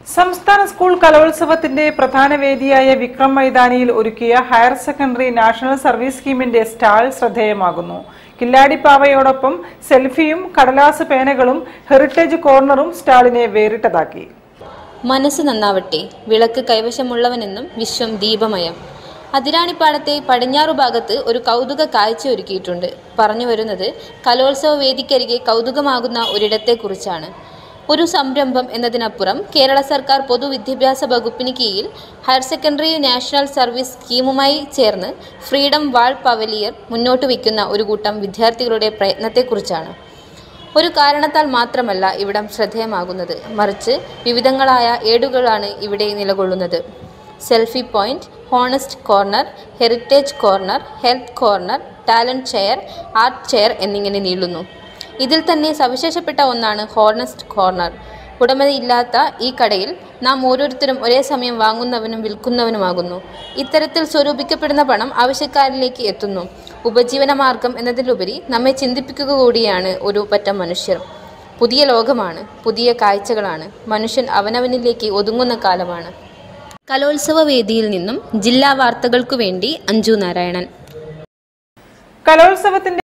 സംസ്ഥാന സ്കൂൾ കലോത്സവത്തിന്റെ പ്രധാന വേദിയായ വിക്രം മൈതാനിയിൽ ഒരുക്കിയ ഹയർ സെക്കൻഡറി നാഷണൽ സർവീസ് സ്കീമിന്റെ സ്റ്റാൾ ശ്രദ്ധേയമാകുന്നു കില്ലാടിപ്പാവയോടൊപ്പം സെൽഫിയും കടലാസ് പേനകളും ഹെറിറ്റേജ് കോർണറും സ്റ്റാളിനെ വേറിട്ടതാക്കി മനസ്സ് നന്നാവട്ടെ വിളക്ക് കൈവശമുള്ളവനെന്നും വിശ്വം ദീപമയം അതിരാണിപ്പാടത്തെ പടിഞ്ഞാറു ഭാഗത്ത് ഒരു കൗതുക കാഴ്ച ഒരുക്കിയിട്ടുണ്ട് പറഞ്ഞു വരുന്നത് കലോത്സവ വേദിക്കരികെ കൗതുകമാകുന്ന ഒരിടത്തെക്കുറിച്ചാണ് ഒരു സംരംഭം എന്നതിനപ്പുറം കേരള സർക്കാർ പൊതുവിദ്യാഭ്യാസ വകുപ്പിന് കീഴിൽ ഹയർ സെക്കൻഡറി നാഷണൽ സർവീസ് സ്കീമുമായി ചേർന്ന് ഫ്രീഡം വാൾ പവലിയർ മുന്നോട്ട് വയ്ക്കുന്ന ഒരു കൂട്ടം വിദ്യാർത്ഥികളുടെ പ്രയത്നത്തെക്കുറിച്ചാണ് ഒരു കാരണത്താൽ മാത്രമല്ല ഇവിടം ശ്രദ്ധേയമാകുന്നത് മറിച്ച് വിവിധങ്ങളായ ഏടുകളാണ് ഇവിടെ നിലകൊള്ളുന്നത് selfie point honest corner heritage corner health corner talent chair art chair എന്നിങ്ങനെ നീളുന്നു ഇതിൽ തന്നെ സവിശേഷപ്പെട്ട ഒന്നാണ് ഹോണസ്റ്റ് കോർണർ ഉടമയില്ലാത്ത ഈ കടയിൽ നാം ഓരോരുത്തരും ഒരേ സമയം വാങ്ങുന്നവനും വിൽക്കുന്നവനുമാകുന്നു ഇത്തരത്തിൽ സ്വരൂപിക്കപ്പെടുന്ന പണം ആവശ്യക്കാരിലേക്ക് എത്തുന്നു ഉപജീവന മാർഗം എന്നതിലുപരി നമ്മെ ചിന്തിപ്പിക്കുക കൂടിയാണ് ഒരു പറ്റം മനുഷ്യർ പുതിയ ലോകമാണ് പുതിയ കാഴ്ചകളാണ് മനുഷ്യൻ അവനവനിലേക്ക് ഒതുങ്ങുന്ന കാലമാണ് കലോത്സവ വേദിയിൽ നിന്നും ജില്ലാ വാർത്തകൾക്കു വേണ്ടി അഞ്ജു നാരായണൻ കലോത്സവത്തിന്റെ